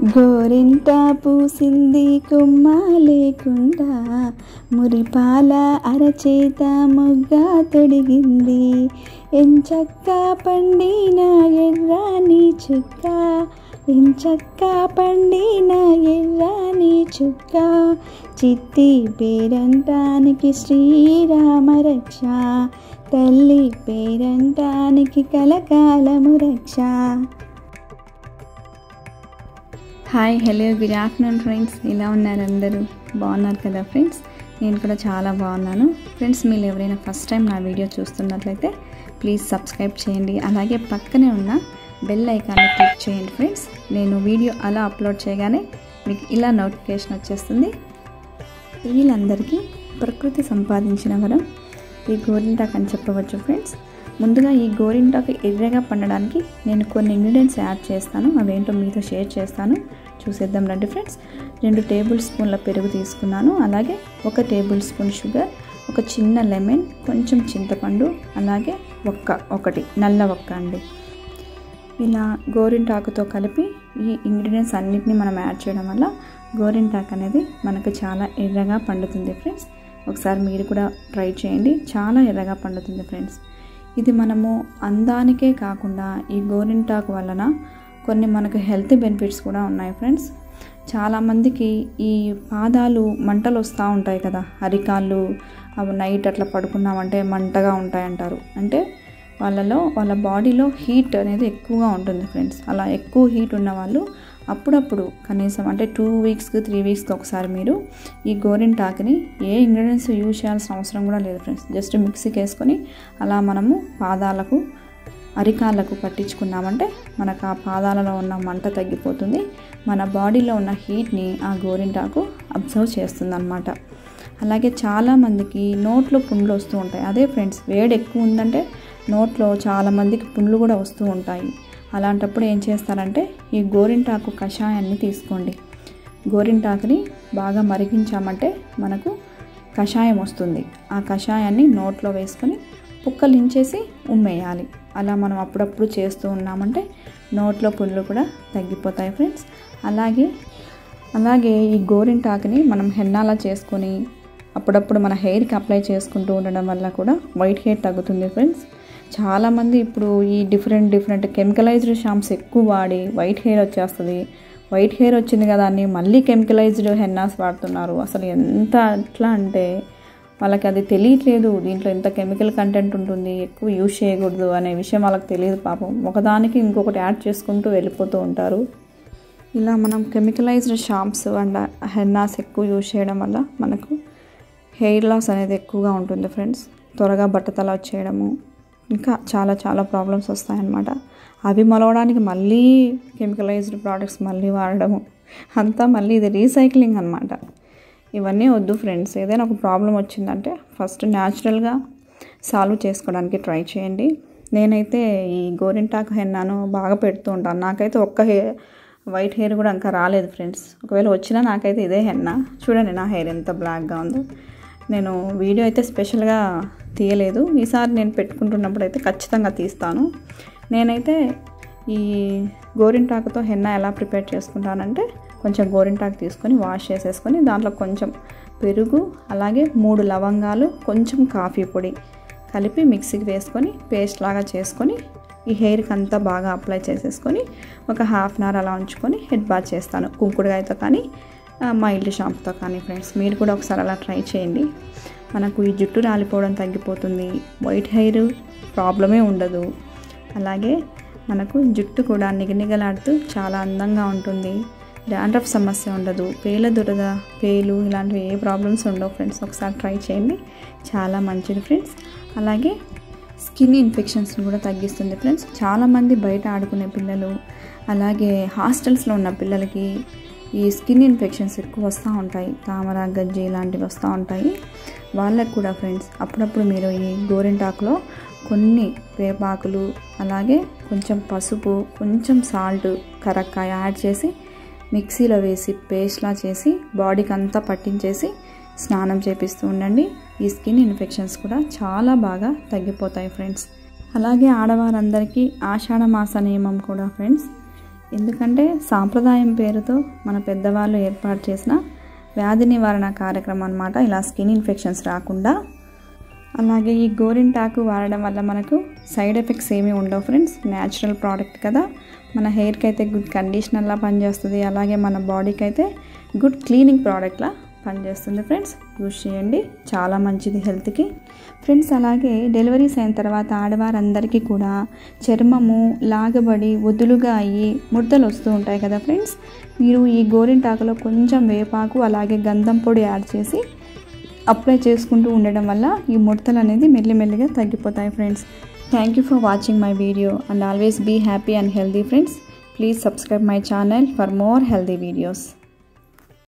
గోరింట పూసింది కొమ్మ లేకుండా మురిపాల అరచేత మొగ్గ తొడిగింది ఎంచక్క పండిన ఎర్రాని చుక్క ఎంచక్క పండిన ఎర్రాని చుక్క చిత్తి పేరంటానికి శ్రీరామ రక్ష తల్లి పేరంటానికి కలకాలము రక్ష hi hello good afternoon friends ఎలా ఉన్నారు అందరూ బాగున్నారు కదా ఫ్రెండ్స్ నేను కూడా చాలా బాగున్నాను ఫ్రెండ్స్ మీరు ఎవరైనా ఫస్ట్ టైం నా వీడియో చూస్తున్నట్లయితే ప్లీజ్ సబ్స్క్రైబ్ చేయండి అలాగే పక్కనే ఉన్న బెల్ ఐకాన్ని క్లిక్ చేయండి ఫ్రెండ్స్ నేను వీడియో అలా అప్లోడ్ చేయగానే మీకు ఇలా నోటిఫికేషన్ వచ్చేస్తుంది వీళ్ళందరికీ ప్రకృతి సంపాదించిన వరం ఈ గోరింటాక్ అని చెప్పవచ్చు ఫ్రెండ్స్ ముందుగా ఈ గోరింటాకు ఎర్రగా పండడానికి నేను కొన్ని ఇంగ్రీడియంట్స్ యాడ్ చేస్తాను అవేంటో మీతో షేర్ చేస్తాను చూసేద్దాం రండి ఫ్రెండ్స్ రెండు టేబుల్ స్పూన్ల పెరుగు తీసుకున్నాను అలాగే ఒక టేబుల్ స్పూన్ షుగర్ ఒక చిన్న లెమన్ కొంచెం చింతపండు అలాగే ఒక్క ఒకటి నల్ల ఒక్క అండి ఇలా గోరింటాకుతో కలిపి ఈ ఇంగ్రీడియంట్స్ అన్నిటిని మనం యాడ్ చేయడం వల్ల గోరింటాకు అనేది మనకు చాలా ఎర్రగా పండుతుంది ఫ్రెండ్స్ ఒకసారి మీరు కూడా ట్రై చేయండి చాలా ఎర్రగా పండుతుంది ఫ్రెండ్స్ ఇది మనము అందానికే కాకుండా ఈ గోరింటాకు వలన కొన్ని మనకు హెల్త్ బెనిఫిట్స్ కూడా ఉన్నాయి ఫ్రెండ్స్ చాలామందికి ఈ పాదాలు మంటలు వస్తూ ఉంటాయి కదా అరికాళ్ళు అవి నైట్ అట్లా పడుకున్నామంటే మంటగా ఉంటాయంటారు అంటే వాళ్ళలో వాళ్ళ బాడీలో హీట్ అనేది ఎక్కువగా ఉంటుంది ఫ్రెండ్స్ అలా ఎక్కువ హీట్ ఉన్న వాళ్ళు అప్పుడప్పుడు కనీసం అంటే టూ వీక్స్కి త్రీ వీక్స్కి ఒకసారి మీరు ఈ గోరింటాకుని ఏ ఇంగ్రీడియంట్స్ యూజ్ చేయాల్సిన అవసరం కూడా లేదు ఫ్రెండ్స్ జస్ట్ మిక్సీకి వేసుకొని అలా మనము పాదాలకు అరికాళ్ళకు పట్టించుకున్నామంటే మనకు ఆ పాదాలలో ఉన్న మంట తగ్గిపోతుంది మన బాడీలో ఉన్న హీట్ని ఆ గోరింటాకు అబ్జర్వ్ చేస్తుంది అనమాట అలాగే చాలామందికి నోట్లో పుండ్లు వస్తూ ఉంటాయి అదే ఫ్రెండ్స్ వేడి ఎక్కువ ఉందంటే నోట్లో చాలామందికి పుండ్లు కూడా వస్తూ ఉంటాయి అలాంటప్పుడు ఏం చేస్తారంటే ఈ గోరింటాకు కషాయాన్ని తీసుకోండి గోరింటాకుని బాగా మరిగించామంటే మనకు కషాయం వస్తుంది ఆ కషాయాన్ని నోట్లో వేసుకొని పుక్కలించేసి ఉమ్మేయాలి అలా మనం అప్పుడప్పుడు చేస్తూ ఉన్నామంటే నోట్లో పుళ్ళు కూడా తగ్గిపోతాయి ఫ్రెండ్స్ అలాగే అలాగే ఈ గోరింటాకుని మనం హెన్నాలా చేసుకొని అప్పుడప్పుడు మన హెయిర్కి అప్లై చేసుకుంటూ ఉండడం వల్ల కూడా వైట్ హెయిర్ తగ్గుతుంది ఫ్రెండ్స్ చాలామంది ఇప్పుడు ఈ డిఫరెంట్ డిఫరెంట్ కెమికలైజ్డ్ షాంప్స్ ఎక్కువ వాడి వైట్ హెయిర్ వచ్చేస్తుంది వైట్ హెయిర్ వచ్చింది కదా అని మళ్ళీ కెమికలైజ్డ్ హెన్నాస్ వాడుతున్నారు అసలు ఎంత అట్లా అంటే వాళ్ళకి అది తెలియట్లేదు దీంట్లో ఎంత కెమికల్ కంటెంట్ ఉంటుంది ఎక్కువ యూజ్ చేయకూడదు అనే విషయం వాళ్ళకి తెలియదు పాపం ఒకదానికి ఇంకొకటి యాడ్ చేసుకుంటూ వెళ్ళిపోతూ ఉంటారు ఇలా మనం కెమికలైజ్డ్ షాంప్స్ అండ్ హెన్నాస్ ఎక్కువ యూజ్ చేయడం వల్ల మనకు హెయిర్ లాస్ అనేది ఎక్కువగా ఉంటుంది ఫ్రెండ్స్ త్వరగా బట్టతల వచ్చేయడము ఇంకా చాలా చాలా ప్రాబ్లమ్స్ వస్తాయన్నమాట అవి మొలవడానికి మళ్ళీ కెమికలైజ్డ్ ప్రోడక్ట్స్ మళ్ళీ వాడడము అంతా మళ్ళీ ఇది రీసైక్లింగ్ అనమాట ఇవన్నీ వద్దు ఫ్రెండ్స్ ఏదైనా ఒక ప్రాబ్లం వచ్చిందంటే ఫస్ట్ న్యాచురల్గా సాల్వ్ చేసుకోవడానికి ట్రై చేయండి నేనైతే ఈ గోరింటాకు హెన్నాను బాగా పెడుతూ ఉంటాను నాకైతే ఒక్క హెయిర్ వైట్ హెయిర్ కూడా ఇంకా రాలేదు ఫ్రెండ్స్ ఒకవేళ వచ్చినా నాకైతే ఇదే హెన్న చూడండి నా హెయిర్ ఎంత బ్లాక్గా ఉందో నేను వీడియో అయితే స్పెషల్గా తీయలేదు ఈసారి నేను పెట్టుకుంటున్నప్పుడు అయితే ఖచ్చితంగా తీస్తాను నేనైతే ఈ గోరింటాకుతో హెన్న ఎలా ప్రిపేర్ చేసుకుంటానంటే కొంచెం గోరింటాకు తీసుకొని వాష్ చేసేసుకొని దాంట్లో కొంచెం పెరుగు అలాగే మూడు లవంగాలు కొంచెం కాఫీ పొడి కలిపి మిక్సీకి వేసుకొని పేస్ట్ లాగా చేసుకొని ఈ హెయిర్కి అంతా బాగా అప్లై చేసేసుకొని ఒక హాఫ్ అన్ అవర్ అలా ఉంచుకొని హెడ్ బాత్ చేస్తాను కుంకుడుగాయతో కానీ మైల్డ్ షాంపుతో కానీ ఫ్రెండ్స్ మీరు కూడా ఒకసారి అలా ట్రై చేయండి మనకు ఈ జుట్టు రాలిపోవడం తగ్గిపోతుంది వైట్ హెయిర్ ప్రాబ్లమే ఉండదు అలాగే మనకు జుట్టు కూడా నిగనిగలాడుతూ చాలా అందంగా ఉంటుంది డాండ్రఫ్ సమస్య ఉండదు పేల దురద పేలు ఇలాంటివి ఏ ప్రాబ్లమ్స్ ఉండవు ఫ్రెండ్స్ ఒకసారి ట్రై చేయండి చాలా మంచిది ఫ్రెండ్స్ అలాగే స్కిన్ ఇన్ఫెక్షన్స్ని కూడా తగ్గిస్తుంది ఫ్రెండ్స్ చాలామంది బయట ఆడుకునే పిల్లలు అలాగే హాస్టల్స్లో ఉన్న పిల్లలకి ఈ స్కిన్ ఇన్ఫెక్షన్స్ ఎక్కువ వస్తూ ఉంటాయి తామర గజ్జి ఇలాంటివి వస్తూ ఉంటాయి వాళ్ళకు కూడా ఫ్రెండ్స్ అప్పుడప్పుడు మీరు ఈ గోరింటాకులో కొన్ని వేపాకులు అలాగే కొంచెం పసుపు కొంచెం సాల్ట్ కరక్కాయ యాడ్ చేసి మిక్సీలో వేసి పేస్ట్లా చేసి బాడీకి అంతా పట్టించేసి స్నానం చేపిస్తూ ఉండండి ఈ స్కిన్ ఇన్ఫెక్షన్స్ కూడా చాలా బాగా తగ్గిపోతాయి ఫ్రెండ్స్ అలాగే ఆడవారందరికీ ఆషాఢ మాస నియమం కూడా ఫ్రెండ్స్ ఎందుకంటే సాంప్రదాయం పేరుతో మన పెద్దవాళ్ళు ఏర్పాటు చేసిన వ్యాధి నివారణ కార్యక్రమం అనమాట ఇలా స్కిన్ ఇన్ఫెక్షన్స్ రాకుండా అలాగే ఈ గోరింటాకు వాడడం వల్ల మనకు సైడ్ ఎఫెక్ట్స్ ఏమీ ఉండవు ఫ్రెండ్స్ న్యాచురల్ ప్రోడక్ట్ కదా మన హెయిర్కి అయితే గుడ్ కండిషనర్లా పనిచేస్తుంది అలాగే మన బాడీకి అయితే గుడ్ క్లీనింగ్ ప్రోడక్ట్లా పనిచేస్తుంది ఫ్రెండ్స్ యూజ్ చేయండి చాలా మంచిది హెల్త్కి ఫ్రెండ్స్ అలాగే డెలివరీస్ అయిన తర్వాత ఆడవారందరికీ కూడా చర్మము లాగబడి వదులుగా అయ్యి ముడతలు వస్తూ ఉంటాయి కదా ఫ్రెండ్స్ మీరు ఈ గోరింటాకులో కొంచెం వేపాకు అలాగే గంధం పొడి యాడ్ చేసి అప్లై చేసుకుంటూ ఉండడం వల్ల ఈ ముడతలు అనేది మెల్లిమెల్లిగా తగ్గిపోతాయి friends thank you for watching my video and always be happy and healthy friends please subscribe my channel for more healthy videos